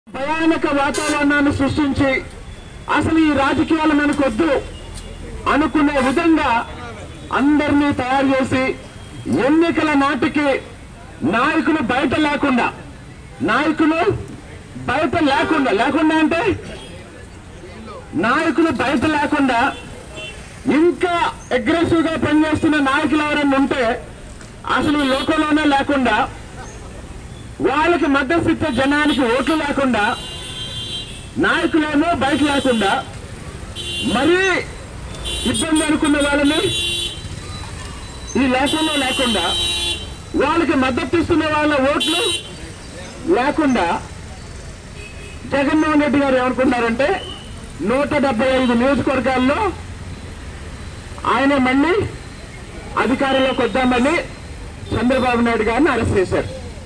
భయానక వాతావరణాన్ని సృష్టించి అసలు ఈ రాజకీయాలు మనకొద్దు అనుకునే విధంగా అందరినీ తయారు చేసి ఎన్నికల నాటికి నాయకులు బయట లేకుండా నాయకులు బయట లేకుండా లేకుండా అంటే నాయకులు బయట లేకుండా ఇంకా అగ్రెసివ్ గా పనిచేస్తున్న నాయకులు ఎవరైనా ఉంటే అసలు ఈ లోకంలోనే లేకుండా వాళ్ళకి మద్దతు ఇచ్చే జనానికి ఓట్లు లేకుండా నాయకులేమో బయట లేకుండా మరీ ఇబ్బంది అనుకున్న వాళ్ళని ఈ లేఖంలో లేకుండా వాళ్ళకి మద్దతు ఇస్తున్న వాళ్ళ ఓట్లు లేకుండా జగన్మోహన్ రెడ్డి గారు ఏమనుకున్నారంటే నూట డెబ్బై ఐదు నియోజకవర్గాల్లో ఆయన మళ్ళీ అధికారంలోకి వద్దామని చంద్రబాబు నాయుడు గారిని అరెస్ట్ చేశారు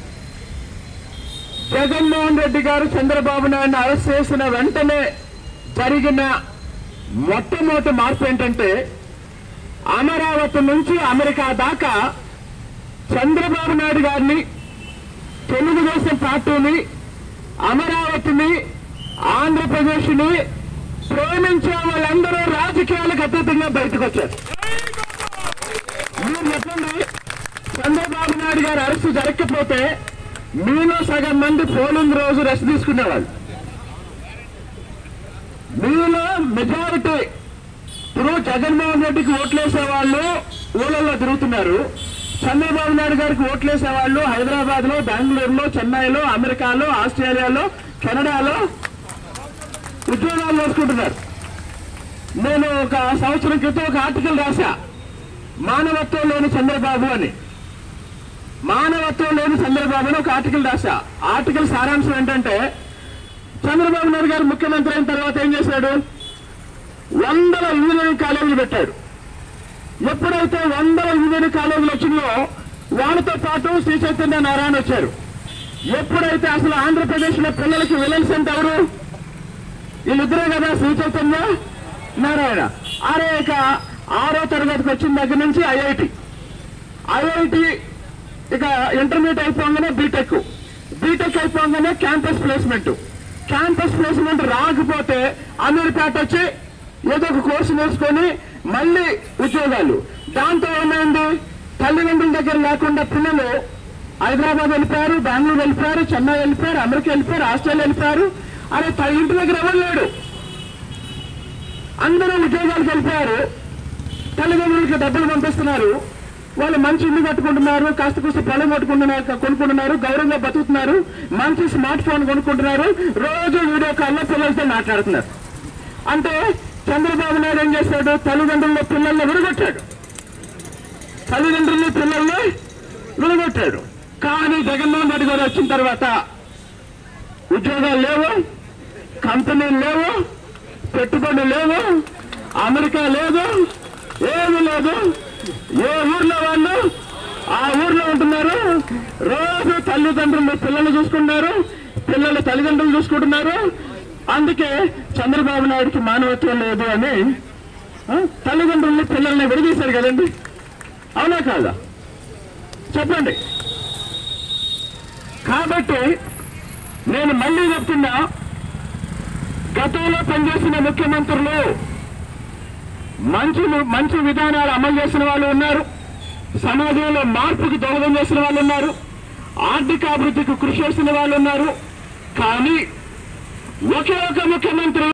జగన్మోహన్ రెడ్డి గారు చంద్రబాబు నాయుడిని అరెస్ట్ చేసిన వెంటనే జరిగిన మొట్టమొదటి మార్పు ఏంటంటే అమరావతి నుంచి అమెరికా దాకా చంద్రబాబు నాయుడు గారిని తెలుగుదేశం పార్టీని అమరావతిని ఆంధ్రప్రదేశ్ని ప్రేమించే వాళ్ళందరూ రాజకీయాలకు అతీతంగా బయటకు వచ్చారు మీరు చెప్పండి చంద్రబాబు నాయుడు గారు అరెస్టు జరగకపోతే మీలో సగం మంది పోలింగ్ రోజు రెస్ట్ తీసుకునేవాళ్ళు మీలో మెజారిటీ ఇప్పుడు జగన్మోహన్ రెడ్డికి ఓట్లేసే వాళ్ళు ఊళ్ళల్లో తిరుగుతున్నారు చంద్రబాబు నాయుడు గారికి ఓట్లేసే వాళ్ళు హైదరాబాద్ లో బెంగళూరులో చెన్నైలో అమెరికాలో ఆస్ట్రేలియాలో కెనడాలో ఉద్యోగాలు చేసుకుంటున్నారు నేను ఒక సంవత్సరం క్రితం ఒక ఆర్టికల్ రాశా మానవత్వం లేని చంద్రబాబు అని మానవత్వం లేని చంద్రబాబు అని ఒక ఆర్టికల్ రాశా ఆర్టికల్ సారాంశం ఏంటంటే చంద్రబాబు నాయుడు గారు ముఖ్యమంత్రి అయిన తర్వాత ఏం చేశాడు వందల ఇంజనీరింగ్ కాలేజీలు పెట్టాడు ఎప్పుడైతే వందల ఇంజనీరింగ్ కాలేజీలు వచ్చినాయో వాళ్ళతో పాటు శ్రీ చైతన్య నారాయణ వచ్చారు ఎప్పుడైతే అసలు ఆంధ్రప్రదేశ్ లో పిల్లలకి విలన్స్ అంటే ఎవరు వీళ్ళిద్దరే కదా శ్రీ చైతన్య నారాయణ అరే ఇక ఆరో తరగతికి వచ్చిన దగ్గర నుంచి ఐఐటి ఐఐటి ఇక ఇంటర్మీడియట్ అయిపోగానే బీటెక్ బీటెక్ అయిపోగానే క్యాంపస్ ప్లేస్మెంట్ క్యాంపస్ ప్లేస్మెంట్ రాకపోతే అమీర్పేట వచ్చి ఏదో ఒక కోర్సు నేర్చుకొని మళ్ళీ ఉద్యోగాలు దాంతో ఏమైంది తల్లిదండ్రుల దగ్గర లేకుండా పిల్లలు హైదరాబాద్ వెళ్ళిపోయారు బెంగళూరు వెళ్ళిపోయారు చెన్నై వెళ్ళిపోయారు అమెరికా వెళ్ళిపోయారు ఆస్ట్రేలియా వెళ్ళిపోయారు అరే త- ఇంటి దగ్గర ఎవరు లేడు అందరూ ఉద్యోగాలకు వెళ్ళిపోయారు తల్లిదండ్రులకి డబ్బులు పంపిస్తున్నారు వాళ్ళు మంచి ఇల్లు కట్టుకుంటున్నారు కాస్త కూస్త పొలం కొట్టుకుంటున్నారు కొనుక్కుంటున్నారు గౌరవంగా బతుకుతున్నారు మంచి స్మార్ట్ ఫోన్ కొనుక్కుంటున్నారు రోజు వీడియో కాల్లో పిల్లలతో మాట్లాడుతున్నారు అంటే చంద్రబాబు నాయుడు ఏం చేశాడు తల్లిదండ్రుల పిల్లల్ని విడగొట్టాడు తల్లిదండ్రుల్ని పిల్లల్ని విడగొట్టాడు కానీ జగన్మోహన్ రెడ్డి గారు వచ్చిన తర్వాత ఉద్యోగాలు లేవు కంపెనీలు లేవు పెట్టుబడులు లేవు అమెరికా లేదు ఏమీ లేదు ఏ ఊర్లో వాళ్ళు ఆ ఊర్లో ఉంటున్నారు రోజు తల్లిదండ్రులు పిల్లలు చూసుకుంటున్నారు పిల్లలు తల్లిదండ్రులు చూసుకుంటున్నారు అందుకే చంద్రబాబు నాయుడుకి మానవత్వం లేదు అని ఆ, తల్లిదండ్రుల్ని పిల్లల్ని విడదీశారు కదండి అవునా కాదా చెప్పండి కాబట్టి నేను మళ్ళీ చెప్తున్నా గతంలో పనిచేసిన ముఖ్యమంత్రులు మంచి మంచి విధానాలు అమలు చేసిన వాళ్ళు ఉన్నారు సమాజంలో మార్పుకి దోహదం చేసిన వాళ్ళు ఉన్నారు ఆర్థిక అభివృద్ధికి కృషి చేసిన వాళ్ళు ఉన్నారు కానీ ఒకే ఒక ముఖ్యమంత్రి